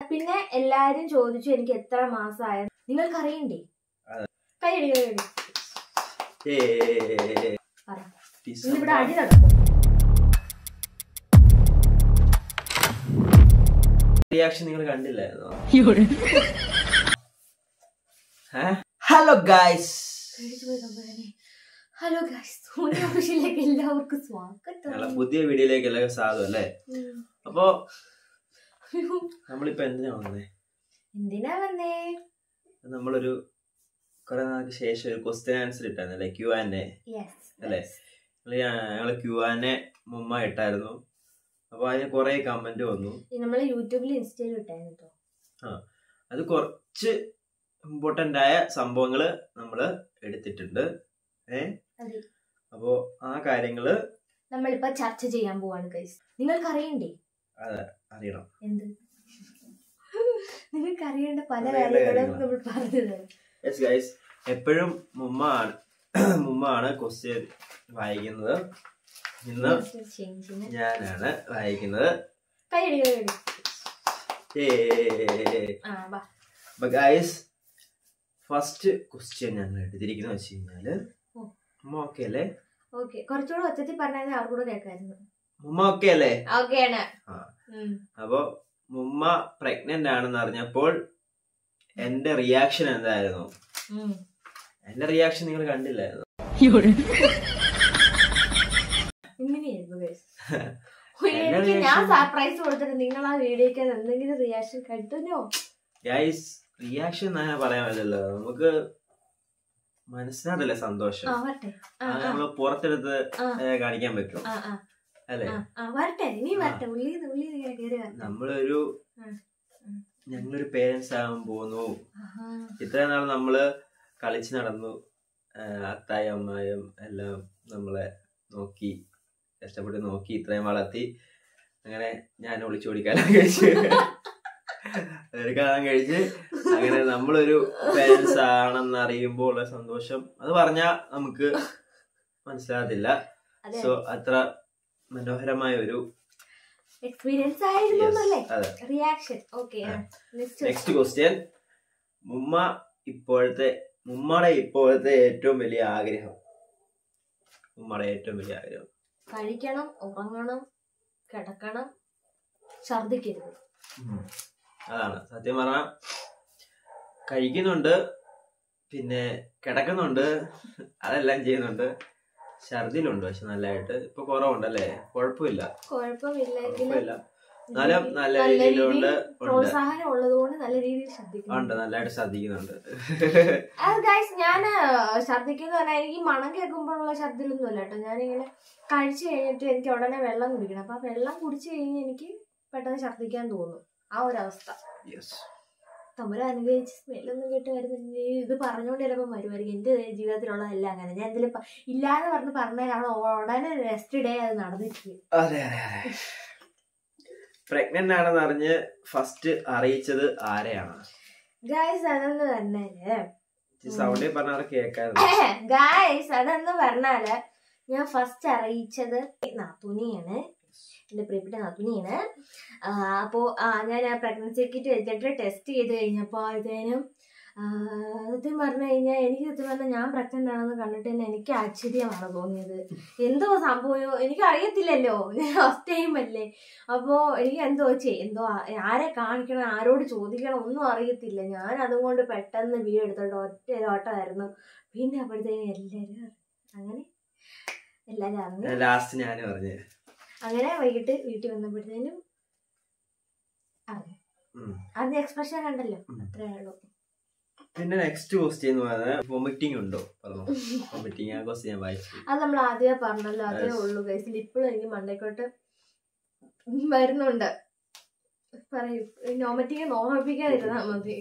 പിന്നെ എല്ലാരും ചോദിച്ചു എനിക്ക് എത്ര മാസമായ നിങ്ങൾക്ക് അറിയണ്ടേ അതെ. കൈയടി കൈയടി പറ ഇന്നിവിടെ അടി നടക്കും റിയാക്ഷൻ നിങ്ങൾ കണ്ടില്ലായിരുന്നോ hello guys hello guys Soni ഓഫീസിലേക്ക് എല്ലാവർക്കും ഞങ്ങളെ സ്വാഗതം പുതിയ വീഡിയോയിലേക്ക് എല്ലാവർക്കും സാധു അല്ലേ ഉം. അപ്പോ നമ്മളിപ്പോ എന്തിനാ വന്നേ എന്തിനാ വന്നേ നമ്മളൊരു കുറെ നാൾക്ക് ശേഷം ഒരു ക്വസ്റ്റ്യൻ ആൻസർ ഇട്ടായിരുന്നു അല്ലേ ക്യൂ ആൻഡ് യെസ് അല്ലേ? ഞങ്ങള് ക്യൂ ആൻഡ് മുമ്മ ഇട്ടായിരുന്നു അപ്പൊ അതിന് കുറെ കമന്റ് വന്നു നമ്മള് യൂട്യൂബിൽ ഇൻസ്റ്റയിലും ഇട്ടായിരുന്നു കേട്ടോ അത് കുറച്ച് ഇമ്പോർട്ടന്റ് ആയ സംഭവങ്ങള് നമ്മള് എടുത്തിട്ടുണ്ട് ഏ അതെ അപ്പോ ആ കാര്യങ്ങള് നമ്മളിപ്പോ ചർച്ച ചെയ്യാൻ പോവാണ് ഗൈസ് നിങ്ങൾക്ക് അറിയണ്ടേ അറിയണം എന്ത് നിങ്ങൾക്ക് അറിയേണ്ട പല അറിയേണ്ട കാര്യങ്ങളും കാര്യങ്ങളാ. നമ്മൾ പറഞ്ഞു തരാം യെസ് ഗൈസ് എപ്പോഴും മുമ്മ ആണ് മുമ്മ ആണ് ക്വസ്റ്റ്യൻ വായിക്കുന്നത് ഇന്ന് ചേഞ്ചിന് ഞാനാണ് വായിക്കുന്നത് കൈയടി കൈയടി ഏ ആ വാ അപ്പൊ ഗൈസ് ഫസ്റ്റ് ക്വസ്റ്റ്യൻ ഞങ്ങൾ എടുത്തിരിക്കുന്നത് വെച്ച് കഴിഞ്ഞാല് ഓ. മുമ്മ ഓക്കെ അല്ലേ ഓക്കെ കുറച്ചുകൂടെ ഒച്ചത്തിൽ പറഞ്ഞാൽ അവർക്ക് കൂടെ കേൾക്കായിരുന്നു മുമ്മ ഓക്കെ അല്ലേ ഓക്കെയാണ് ആ. അപ്പൊ മുമ്മ പ്രഗ്നന്റ് ആണെന്ന് അറിഞ്ഞപ്പോൾ എന്റെ റിയാക്ഷൻ എന്തായിരുന്നു എന്റെ റിയാക്ഷൻ നിങ്ങൾ കണ്ടില്ലായിരുന്നു ഇങ്ങനെയായിരുന്നു guys. എന്റെ എനിക്ക് ഞാൻ reaction- സർപ്രൈസ് കൊടുത്തിട്ട് നിങ്ങൾ ആ വീഡിയോക്ക് എന്തെങ്കിലും റിയാക്ഷൻ കണ്ടുനോ ഗൈസ് റിയാക്ഷൻ അങ്ങനെ പറയാൻ പറ്റില്ലല്ലോ നമുക്ക് മനസ്സിനകത്തല്ലേ സന്തോഷം ആ വരട്ടെ ആ അത് ആ നമ്മള് പുറത്തെടുത്ത് ആ. ഏ, കാണിക്കാൻ പറ്റും ആ ആ അല്ലെ ആ, ആ വരട്ടെ ഇനി ആ. വരട്ടെ ഉള്ളി ഉള്ളി കയറി വരട്ടെ നമ്മളൊരു ഉം. ഉം. ഞങ്ങളൊരു പേരൻസ് ആകാൻ പോകുന്നു ആഹാ. ഇത്രയും നാൾ നമ്മള് കളിച്ച് നടന്നു ആ, അത്തായും അമ്മായും എല്ലാം നമ്മളെ നോക്കി കഷ്ടപ്പെട്ട് നോക്കി ഇത്രയും വളർത്തി അങ്ങനെ ഞാൻ ഒളിച്ചോടിക്കാലം കഴിച്ച് ഒരു കാലം കഴിച്ച് അങ്ങനെ നമ്മളൊരു പേരൻസ് ആണെന്ന് അറിയുമ്പോൾ ഉള്ള സന്തോഷം അത് പറഞ്ഞാ നമുക്ക് മനസ്സിലാകത്തില്ല അതെ സോ അത്ര മനോഹരമായ ഒരു എക്സ്പീരിയൻസ് ആയിരുന്നു അല്ലേ അതെ റിയാക്ഷൻ ഓക്കെ ആ. നെക്സ്റ്റ് നെക്സ്റ്റ് ക്വസ്റ്റ്യൻ മുമ്മ ഇപ്പോഴത്തെ മുമ്മയുടെ ഇപ്പോഴത്തെ ഏറ്റവും വലിയ ആഗ്രഹം മുമ്മയുടെ ഏറ്റവും വലിയ ആഗ്രഹം കഴിക്കണം ഉറങ്ങണം കിടക്കണം ഛർദിക്കരുത് ഉം. അതാണ് സത്യം പറഞ്ഞ കഴിക്കുന്നുണ്ട് പിന്നെ കിടക്കുന്നുണ്ട് അതെല്ലാം ചെയ്യുന്നുണ്ട് ഛർദിലുണ്ട് പക്ഷെ നല്ലതായിട്ട് ഇപ്പൊ കുറവുണ്ടല്ലേ കുഴപ്പമില്ല കുഴപ്പമില്ലെങ്കിലും കുഴപ്പമില്ല എന്നാലും നല്ല രീതിയിലുണ്ട് ഉണ്ട് പ്രോത്സാഹനം ഉള്ളതുകൊണ്ട് നല്ല രീതിയിൽ ഉണ്ട് ശ്രദ്ധിക്കുന്നു നല്ലതായിട്ട് ശ്രദ്ധിക്കുന്നുണ്ട് അത് ഗൈസ് ഞാൻ ഛർദിക്കുന്ന പറഞ്ഞാൽ എനിക്ക് മണം കേൾക്കുമ്പോഴുള്ള ഛർദിലൊന്നും അല്ല കേട്ടോ ഞാനിങ്ങനെ കഴിച്ചു കഴിഞ്ഞിട്ട് എനിക്ക് ഉടനെ വെള്ളം കുടിക്കണം അപ്പൊ ആ വെള്ളം കുടിച്ചു കഴിഞ്ഞ് എനിക്ക് പെട്ടെന്ന് ഛർദിക്കാൻ തോന്നും ആ ഒരു അവസ്ഥ യെസ് തമ്മിൽ അനുഗ്രഹിച്ച് സ്മെല്ലൊന്നും കേട്ട് വരുന്നുണ്ട് ഇത് പറഞ്ഞുകൊണ്ട് ചിലപ്പോൾ വരുമായിരിക്കും എൻ്റെ ജീവിതത്തിലുള്ളതെല്ലാം അങ്ങനെ ഞാൻ എന്തെങ്കിലും പ- ഇല്ലാന്ന് പറഞ്ഞ് പറഞ്ഞാൽ അവിടെ ഉടനെ നെക്സ്റ്റ് ഡേ അത് നടന്നിരിക്കും അതെ അതെ അതെ പ്രഗ്നന്റ് ആണെന്ന് അറിഞ്ഞ് ഫസ്റ്റ് അറിയിച്ചത് ആരെയാണ് ഗായ്സ് അതെന്ന് പറഞ്ഞാല് സൗണ്ടിൽ പറഞ്ഞാൽ കേൾക്കായിരുന്നു ഗായ്സ് അതെന്ന് പറഞ്ഞാല് ഞാൻ ഫസ്റ്റ് അറിയിച്ചത് നാത്തൂനിയാണ് എന്റെ പ്രിയപ്പെട്ട നാത്തൂനിയാണ് ആ, അപ്പോ ആ, ഞാൻ ആ പ്രഗ്നൻസി കിറ്റ് വെച്ചിട്ട് ടെസ്റ്റ് ചെയ്ത് കഴിഞ്ഞപ്പോ അതിനും സത്യം പറഞ്ഞു കഴിഞ്ഞാൽ എനിക്ക് സത്യം പറഞ്ഞാൽ ഞാൻ പ്രഗ്നന്റ് ആണെന്ന് കണ്ടിട്ട് തന്നെ എനിക്ക് ആശ്ചര്യമാണ് തോന്നിയത് എന്തോ സംഭവം എനിക്ക് അറിയത്തില്ലല്ലോ ഞാൻ ഫസ്റ്റ് ടൈം അല്ലേ അപ്പോ എനിക്ക് എന്തോ ചെയ് എന്തോ ആ- ആരെ കാണിക്കണം ആരോട് ചോദിക്കണം ഒന്നും അറിയത്തില്ല ഞാൻ അതുകൊണ്ട് പെട്ടെന്ന് വീഡിയോ എടുത്തോണ്ട് ഒറ്റ ഓട്ടമായിരുന്നു പിന്നെ അപ്പോഴത്തേനും എല്ലാവരും അങ്ങനെ എല്ലാവരും അറിഞ്ഞു ലാസ്റ്റ് ഞാൻ പറഞ്ഞു അങ്ങനെ വൈകിട്ട് വീട്ടിൽ വന്നപ്പോഴത്തേനും അറിഞ്ഞു ഉം. അതിന്റെ എക്സ്പ്രഷൻ കണ്ടല്ലോ ഉം. അത്രേ ഉള്ളൂ പിന്നെ നെക്സ്റ്റ് ക്വസ്റ്റ്യൻ എന്ന് പറയുന്നത് വൊമിറ്റിംഗ് ഉണ്ടോ പറഞ്ഞു വൊമിറ്റിംഗ് ആ ക്വസ്റ്റ്യൻ ഞാൻ വായിച്ചു അത് നമ്മൾ ആദ്യമേ പറഞ്ഞല്ലോ അതേ Yes. ഉള്ളൂ ഗൈസിൽ ഇപ്പോഴും എനിക്ക് മണ്ടയ്ക്കോട്ട് വരുന്നുണ്ട് പറയൂ നോമറ്റിക്ക് നോമിപ്പിക്കാതിരുന്നാ മതി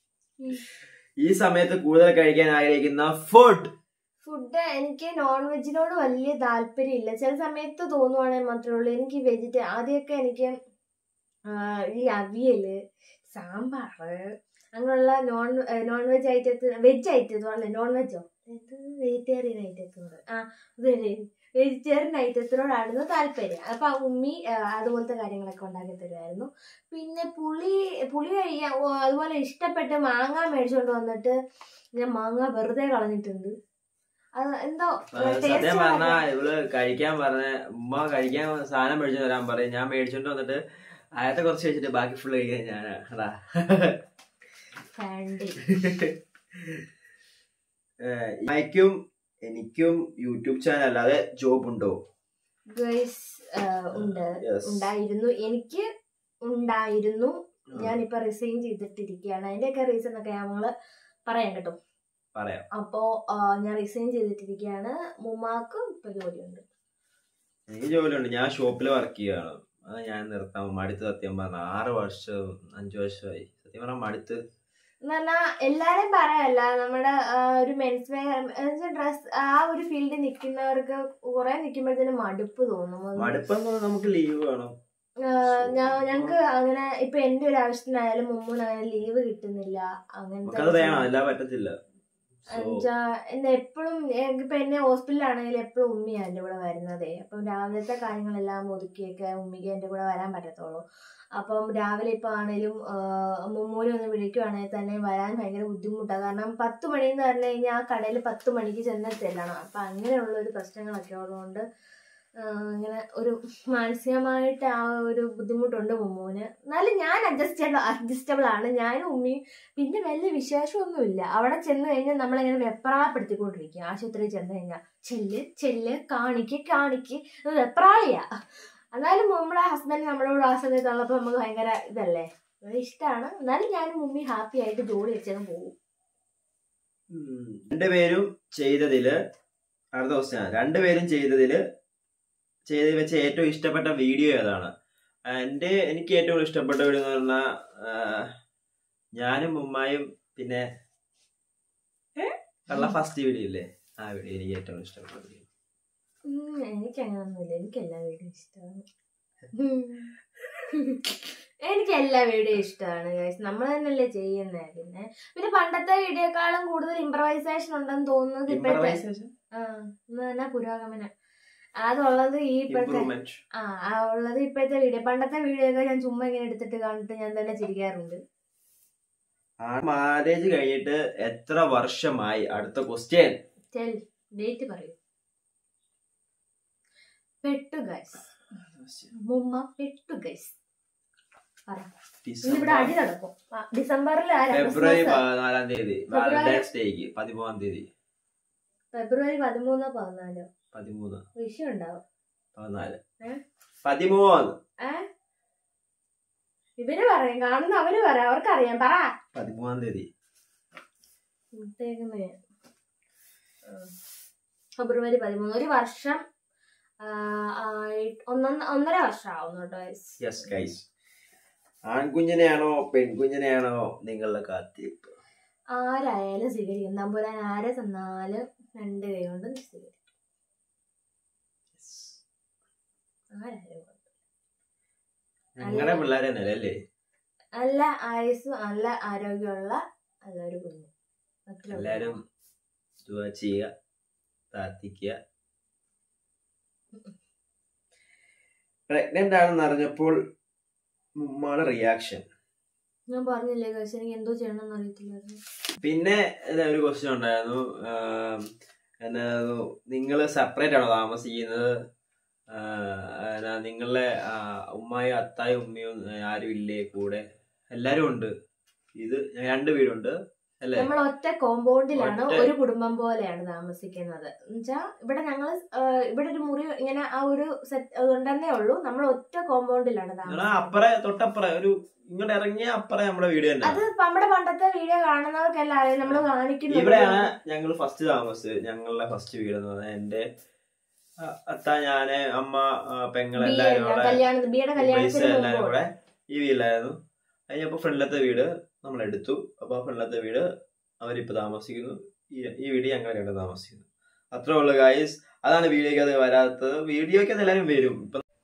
ഈ സമയത്ത് കൂടുതൽ കഴിക്കാൻ ആഗ്രഹിക്കുന്ന ഫുഡ് ഫുഡ് എനിക്ക് നോൺ വെജിനോട് വലിയ താല്പര്യമില്ല ചില സമയത്ത് തോന്നുവാണെങ്കിൽ മാത്രമേ ഉള്ളൂ എനിക്ക് വെജിറ്റേ ആദ്യമൊക്കെ എനിക്ക് ആ, ഈ അവിയല് സാമ്പാറ് അങ്ങനെയുള്ള നോൺ നോൺ വെജ് ഐറ്റത്ത് വെജ് ഐറ്റത്ത് അല്ലേ നോൺ വെജോ വെജിറ്റേറിയൻ ഐറ്റത്ത് ആ ഇത് വെജിറ്റേറിയൻ ഐറ്റത്തിനോടായിരുന്നു താല്പര്യം അപ്പൊ ആ ഉമ്മി ആ, അതുപോലത്തെ കാര്യങ്ങളൊക്കെ ഉണ്ടാക്കി തരുമായിരുന്നു പിന്നെ പുളി പുളി കഴിക്കാൻ ഓ, അതുപോലെ ഇഷ്ടപ്പെട്ട് മാങ്ങ മേടിച്ചുകൊണ്ട് വന്നിട്ട് ഞാൻ മാങ്ങ വെറുതെ കളഞ്ഞിട്ടുണ്ട് അത് എന്തോ സത്യം taste പറഞ്ഞാ ഇവള് കഴിക്കാൻ പറഞ്ഞ ഉമ്മ കഴിക്കാൻ സാധനം മേടിച്ചു തരാൻ പറയും ഞാൻ മേടിച്ചോണ്ട് വന്നിട്ട് ആയത്തെ കുറച്ച് വെച്ചിട്ട് ബാക്കി ഫുള്ള് കഴിക്കാൻ ഞാൻ അതാ വേണ്ടി എനിക്കും എനിക്കും യൂട്യൂബ് ചാനൽ അല്ലാതെ ജോബ് ഉണ്ടോ ഗൈസ് ഉണ്ട് Yes. ഉണ്ടായിരുന്നു എനിക്ക് ഉണ്ടായിരുന്നു ഞാനിപ്പോ റിസൈൻ ചെയ്തിട്ടിരിക്കുകയാണ് അതിന്റെയൊക്കെ റീസൺ ഒക്കെ നമ്മള് പറയാം കേട്ടോ പറയാം അപ്പോ ആ, ഞാൻ റിസൈൻ ചെയ്തിട്ടിരിക്കുകയാണ് മുമ്മാക്കും ഇപ്പൊ ജോലിയുണ്ട് എനിക്ക് ജോലിയുണ്ട് ഞാൻ ഷോപ്പിൽ വർക്ക് ചെയ്യുകയാണ് അത് ഞാൻ നിർത്താൻ മടുത്ത് സത്യം പറഞ്ഞ ആറ് വർഷം അഞ്ചു വർഷമായി സത്യം പറഞ്ഞാൽ മടുത്ത് എന്ന് പറഞ്ഞാൽ എല്ലാരും പറയല്ല നമ്മുടെ ആ, ഒരു മെൻസ് വെയർ ഡ്രസ് ആ ഒരു ഫീൽഡിൽ നിൽക്കുന്നവർക്ക് കുറെ നിൽക്കുമ്പോഴത്തേനും മടുപ്പ് തോന്നും അത് മടുപ്പെന്ന് പറഞ്ഞാൽ നമുക്ക് ലീവ് വേണം ഞാൻ ഞങ്ങക്ക് അങ്ങനെ ഇപ്പൊ എന്റെ ഒരു ആവശ്യത്തിനായാലും മുമ്പിന് അങ്ങനെ ലീവ് കിട്ടുന്നില്ല നമുക്കത് വേണം അങ്ങനത്തെ അല്ല പറ്റത്തില്ല So, എന്നുവെച്ചാ എന്നെ എപ്പോഴും ഇപ്പൊ എന്നെ ഹോസ്പിറ്റലിലാണെങ്കിൽ എപ്പോഴും ഉമ്മിയാണ് എന്റെ കൂടെ വരുന്നതേ അപ്പം രാവിലത്തെ കാര്യങ്ങളെല്ലാം ഒതുക്കിയൊക്കെ ഉമ്മിക്ക് എന്റെ കൂടെ വരാൻ പറ്റത്തുള്ളൂ അപ്പം രാവിലെ ഇപ്പൊ ആണേലും മുമ്മൂനെ ഒന്ന് വിളിക്കുവാണെങ്കിൽ തന്നെ വരാൻ ഭയങ്കര ബുദ്ധിമുട്ടാണ് കാരണം പത്ത് മണിന്ന് പറഞ്ഞു കഴിഞ്ഞാൽ ആ കടയിൽ പത്ത് മണിക്ക് ചെന്ന് ചെല്ലണം അപ്പൊ അങ്ങനെയുള്ള ഒരു പ്രശ്നങ്ങളൊക്കെ ഉള്ളതുകൊണ്ട് ആ, ഇങ്ങനെ ഒരു മാനസികമായിട്ട് ആ ഒരു ബുദ്ധിമുട്ടുണ്ട് മുമ്മൂന് എന്നാലും ഞാൻ അഡ്ജസ്റ്റബിൾ അഡ്ജസ്റ്റബിൾ ആണ് ഞാനും ഉമ്മിയും പിന്നെ വലിയ വിശേഷമൊന്നുമില്ല അവിടെ ചെന്ന് കഴിഞ്ഞാൽ നമ്മളിങ്ങനെ വെപ്രാളപ്പെടുത്തിക്കൊണ്ടിരിക്കുക ആശുപത്രിയിൽ ചെന്ന് കഴിഞ്ഞാൽ ചെല്ല് ചെല്ല് കാണിക്ക് കാണിക്ക് ഇത് വെപ്രാളിയാ എന്നാലും നമ്മുടെ ഹസ്ബൻഡ് നമ്മളോട് ആ സമയത്തുള്ളപ്പോൾ നമുക്ക് ഭയങ്കര ഇതല്ലേ അത് ഇഷ്ടമാണ് എന്നാലും ഞാനും ഉമ്മി ഹാപ്പി ആയിട്ട് ജോലി വെച്ചങ്ങ് പോകും ഉം, രണ്ടുപേരും ചെയ്തതില് അടുത്ത ക്വസ്റ്റ്യൻ രണ്ടുപേരും ചെയ്തതില് ചെയ്ത് വെച്ച ഏറ്റവും ഇഷ്ടപ്പെട്ട വീഡിയോ ഏതാണ് ആ, എന്റെ എനിക്ക് ഏറ്റവും ഇഷ്ടപ്പെട്ട വീഡിയോ എന്ന് പറഞ്ഞാൽ ഞാനും ഉമ്മായും പിന്നെ ഉള്ള ഫസ്റ്റ് വീഡിയോ ഇല്ലേ ആ വീഡിയോ എനിക്ക് ഏറ്റവും ഇഷ്ടപ്പെട്ട വീഡിയോ ഉം, എനിക്ക് അങ്ങനൊന്നുമില്ല എനിക്ക് എല്ലാ വീഡിയോ ഇഷ്ടമാണ് ഉം. എനിക്ക് എല്ലാ വീഡിയോ ഇഷ്ടമാണ് guys. നമ്മൾ തന്നെയല്ലേ ചെയ്യുന്നത് പിന്നെ പിന്നെ പണ്ടത്തെ വീഡിയോക്കാളും കൂടുതൽ ഇംപ്രവൈസേഷൻ ഉണ്ടെന്ന് തോന്നുന്നത് ഇപ്പോഴത്തെ Improvisation? ആ ഇന്ന് തന്നെ പുരോഗമനം അതുള്ളത് ഈ ഇപ്പോഴത്തെ Improvement. ആ ആ ഉള്ളത് ഇപ്പോഴത്തെ വീഡിയോ പണ്ടത്തെ വീഡിയോ ഒക്കെ ഞാൻ ചുമ്മാ ഇങ്ങനെ എടുത്തിട്ട് കണ്ടിട്ട് ഞാൻ തന്നെ ചിരിക്കാറുണ്ട് ആ മാരേജ് കഴിഞ്ഞിട്ട് എത്ര വർഷമായി അടുത്ത ക്വസ്റ്റ്യൻ ടെൽ ഡേറ്റ് പറയൂ പെട്ടു ഗൈസ് മുമ്മ പെട്ടു ഗൈസ് പറ ഇന്നിവിടെ അടി നടക്കും ആ, ഡിസംബറിൽ ആരാ ഫെബ്രുവരി ക്രിസ്മസ്? പതിനാലാം തീയതി ഫെബ്രുവരി- വാലന്റൈൻസ് ഡേക്ക് പതിമൂന്നാം തീയതി ഫെബ്രുവരി പതിമൂന്നോ പതിനാലോ പതിമൂന്ന് വിഷയം ഉണ്ടാവും പതിനാല് ഏ? പതിമൂന്ന് ഏ ഇവര് പറയും കാണുന്ന അവര് പറയാം അവർക്കറിയാം പറ പതിമൂന്നാം തീയതി ഇട്ടേക്കുന്നെ. ആ. ഫെബ്രുവരി പതിമൂന്ന് ഒരു വർഷം ആ, ആയി- ഒന്നൊന്ന ഒന്നര വർഷം ആവുന്നു കേട്ടോ guys. യെസ് ഗൈസ് ആൺകുഞ്ഞിനെയാണോ പെൺകുഞ്ഞിനെയാണോ നിങ്ങളുടെ കാത്തിരിപ്പ് ആരായാലും സ്വീകരിക്കും തമ്പുരാൻ ആരെ തന്നാലും രണ്ട് കൈ കൊണ്ട് സ്വീകരിക്കും ആരായാലും ഞങ്ങളുടെ പിള്ളേരെ തന്നെ അല്ലേ നല്ല ആയുസ്സും നല്ല ആരോഗ്യമുള്ള നല്ലൊരു കുഞ്ഞ് അത്രേ ഉള്ളൂ. എല്ലാരും ദുആ ചെയ്യുക പ്രാർത്ഥിക്കുക പ്രഗ്നന്റ് ആണെന്ന് അറിഞ്ഞപ്പോൾ ഉമ്മയുടെ റിയാക്ഷൻ ഞാൻ പറഞ്ഞില്ലേ കഴിച്ച് എനിക്ക് എന്തോ ചെയ്യണമെന്ന് അറിയത്തില്ലായിരുന്നു പിന്നെ ഇതില് ഒരു ക്വസ്റ്റ്യൻ ഉണ്ടായിരുന്നു ആം, എന്നായിരുന്നു നിങ്ങൾ സെപ്പറേറ്റ് ആണോ താമസിക്കുന്നത് ആ, എന്നാ നിങ്ങളുടെ ആ, ഉമ്മായും അത്തായും ഉമ്മയും ആരും ഇല്ലേ കൂടെ എല്ലാരും ഉണ്ട് ഇത് ഞാൻ രണ്ട് വീടുണ്ട് അല്ലേ നമ്മൾ ഒറ്റ കോമ്പൗണ്ടിലാണ് ഒറ്റ- ഒരു കുടുംബം പോലെയാണ് താമസിക്കുന്നത് എന്നുവെച്ചാ ഇവിടെ ഞങ്ങൾ ഇവിടെ ഒരു മുറി ഇങ്ങനെ ആ ഒരു സെറ്റ് ഉണ്ടെന്നേ ഉള്ളൂ നമ്മൾ ഒറ്റ കോമ്പൗണ്ടിലാണ് നിങ്ങളെ താമസിക്കുന്നത് അപ്പറെ തൊട്ടപ്പുറം ഒരു ഇങ്ങോട്ട് ഇറങ്ങിയ അപ്പറെ നമ്മുടെ വീട് തന്നെ അത് നമ്മുടെ പണ്ടത്തെ വീഡിയോ കാണുന്നവർക്കെല്ലാം അറിയാം നമ്മൾ കാണിക്കുന്നത് ഇവിടെയാണ് ഞങ്ങൾ ഫസ്റ്റ് താമസിച്ചത് ഞങ്ങളുടെ ഫസ്റ്റ് വീട് എന്ന് പറഞ്ഞാൽ എന്റെ ആ, അത്ത ഞാന് അമ്മ ആ, പെങ്ങള് എല്ലാരും കൂടെ കല്യാണത്തിന് ബിയുടെ പൈസ കല്യാണത്തിന് എല്ലാരും മുമ്പ് കൂടെ ഈ വീട്ടിലായിരുന്നു അതിനപ്പോ ഫ്രണ്ടിലത്തെ വീട് നമ്മൾ എടുത്തു അപ്പൊ ആ ഫ്രണ്ടിലത്തെ വീട് അവരിപ്പോ താമസിക്കുന്നു ഈ ഈ വീട് ഞങ്ങൾ രണ്ട് താമസിക്കുന്നു അത്രേ ഉള്ളു ഗായ്സ് അതാണ് വീഡിയോക്ക് അത് വരാത്തത് വീഡിയോക്ക് അത് എല്ലാവരും വരും ഇപ്പൊ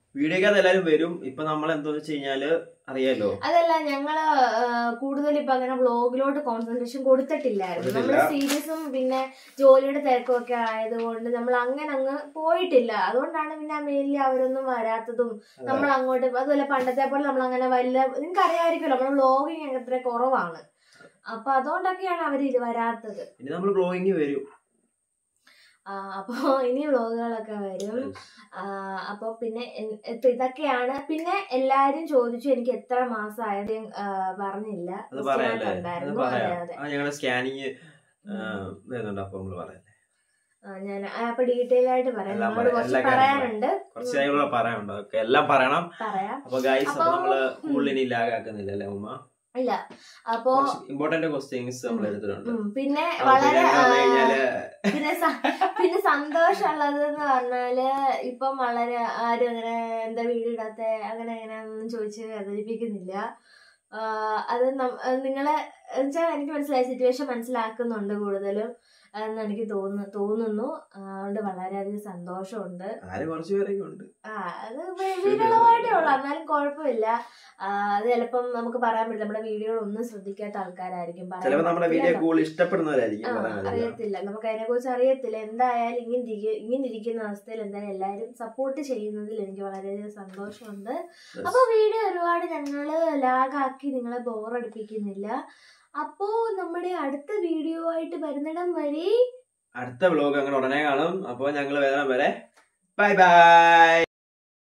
വീഡിയോക്കകത്ത് എല്ലാരും വരും ഇപ്പൊ നമ്മൾ എന്താന്ന് വെച്ച് കഴിഞ്ഞാല് അറിയാലോ അതല്ല ഞങ്ങള് ആ, കൂടുതൽ ഇപ്പൊ അങ്ങനെ വ്ളോഗിലോട്ട് കോൺസെൻട്രേഷൻ കൊടുത്തിട്ടില്ലായിരുന്നു നമ്മള് കൊടുത്തിട്ടില്ല. സീരിയസും പിന്നെ ജോലിയുടെ തിരക്കും ഒക്കെ ആയതുകൊണ്ട് നമ്മൾ അങ്ങനെ അങ്ങ് പോയിട്ടില്ല അതുകൊണ്ടാണ് പിന്നെ മെയിൻലി അവരൊന്നും വരാത്തതും നമ്മൾ അങ്ങോട്ട് അതുപോലെ പണ്ടത്തെ പോലെ നമ്മൾ അങ്ങനെ വല്ല നിങ്ങൾക്ക് അറിയാമായിരിക്കുമല്ലോ നമ്മുടെ വ്ളോഗിങ് അത്ര കുറവാണ് അപ്പൊ അതുകൊണ്ടൊക്കെയാണ് അവർ ഇത് വരാത്തത് ഇനി നമ്മൾ ബ്ലോഗിങ് വരും ആ, അപ്പൊ ഇനി വ്ളോഗുകളൊക്കെ വരും ആ, അപ്പൊ പിന്നെ എൻ- ഇപ്പൊ ഇതൊക്കെയാണ് പിന്നെ എല്ലാരും ചോദിച്ചു എനിക്ക് എത്ര മാസമായത് പറഞ്ഞില്ല അത് പറയാല്ലേ അത് ഉണ്ടായിരുന്നു അതെ പറയാം അതെ ആ ഞങ്ങളുടെ സ്കാനിങ് വരുന്നുണ്ട് അപ്പൊ നമ്മള് പറയാം ആ, ഞാൻ ആ, അപ്പൊ ഡീറ്റെയിൽ ആയിട്ട് പറയാം എല്ലാം നമ്മളോട് പറയാം, കുറച്ച് എല്ലാ കാര്യങ്ങളും പറയാനുണ്ട് കുറച്ച് കാര്യങ്ങളെ പറയാനുണ്ട് അതൊക്കെ എല്ലാം പറയണം പറയാം അപ്പൊ ഗൈസ് അപ്പൊ അപ്പൊ- നമ്മള് കൂടുതൽ ഇനി ലാഗ് ആക്കുന്നില്ല അല്ലേ ഉമ്മ ഇല്ല അപ്പൊ ഇമ്പോർട്ടന്റ് ക്വസ്റ്റ്യൻസ് നമ്മൾ എടുത്തിട്ടുണ്ട് ഉം, പിന്നെ അപ്പൊ വളരെ പിന്നെ ആ, എന്ന് കഴിഞ്ഞാല് പിന്നെ സ- പിന്നെ സന്തോഷമുള്ളത് എന്ന് പറഞ്ഞാല് ഇപ്പം വളരെ ആരും അങ്ങനെ എന്താ വീഡിയോ ഇടാത്ത അങ്ങനെ അങ്ങനെ ഒന്നും ചോദിച്ച് വേദനിപ്പിക്കുന്നില്ല ആ, അത് നം- അത് നിങ്ങളെ വെച്ചാൽ എനിക്ക് മനസ്സിലായ സിറ്റുവേഷൻ മനസ്സിലാക്കുന്നുണ്ട് കൂടുതലും എന്ന് എനിക്ക് തോന്നുന്നു തോന്നുന്നു ആ, അതുകൊണ്ട് വളരെയധികം സന്തോഷമുണ്ട് ആര് കുറച്ച് പേരൊക്കെ ഉണ്ട് ആ അത് വിരളമായിട്ടേ ഉള്ളു എന്നാലും കുഴപ്പമില്ല ആ, അത് ചിലപ്പം നമുക്ക് പറയാൻ പറ്റില്ല നമ്മുടെ വീഡിയോ ഒന്നും ശ്രദ്ധിക്കാത്ത ആൾക്കാരായിരിക്കും പറയാൻ ചിലപ്പോ നമ്മുടെ വീഡിയോ പറ്റില്ലല്ലോ. കൂടുതൽ ഇഷ്ടപ്പെടുന്നവരായിരിക്കും ആ, പറയാൻ പറ്റില്ല. അറിയത്തില്ല നമുക്ക് അതിനെ കുറിച്ച് അറിയത്തില്ല എന്തായാലും ഇങ്ങനെ ഇരിക്ക- ഇങ്ങനെ ഇരിക്കുന്ന അവസ്ഥയിൽ എന്തായാലും എല്ലാവരും സപ്പോർട്ട് ചെയ്യുന്നതിൽ എനിക്ക് വളരെയധികം സന്തോഷമുണ്ട് Yes. അപ്പൊ വീഡിയോ ഒരുപാട് ഞങ്ങള് ലാഗാക്കി നിങ്ങളെ ബോറടിപ്പിക്കുന്നില്ല അപ്പോ നമ്മുടെ അടുത്ത വീഡിയോ ആയിട്ട് വരുന്നിടം വരെ അടുത്ത വ്ലോഗ് അങ്ങനെ ഉടനെ കാണും അപ്പൊ ഞങ്ങൾ വരുന്ന വരെ ബൈ ബൈ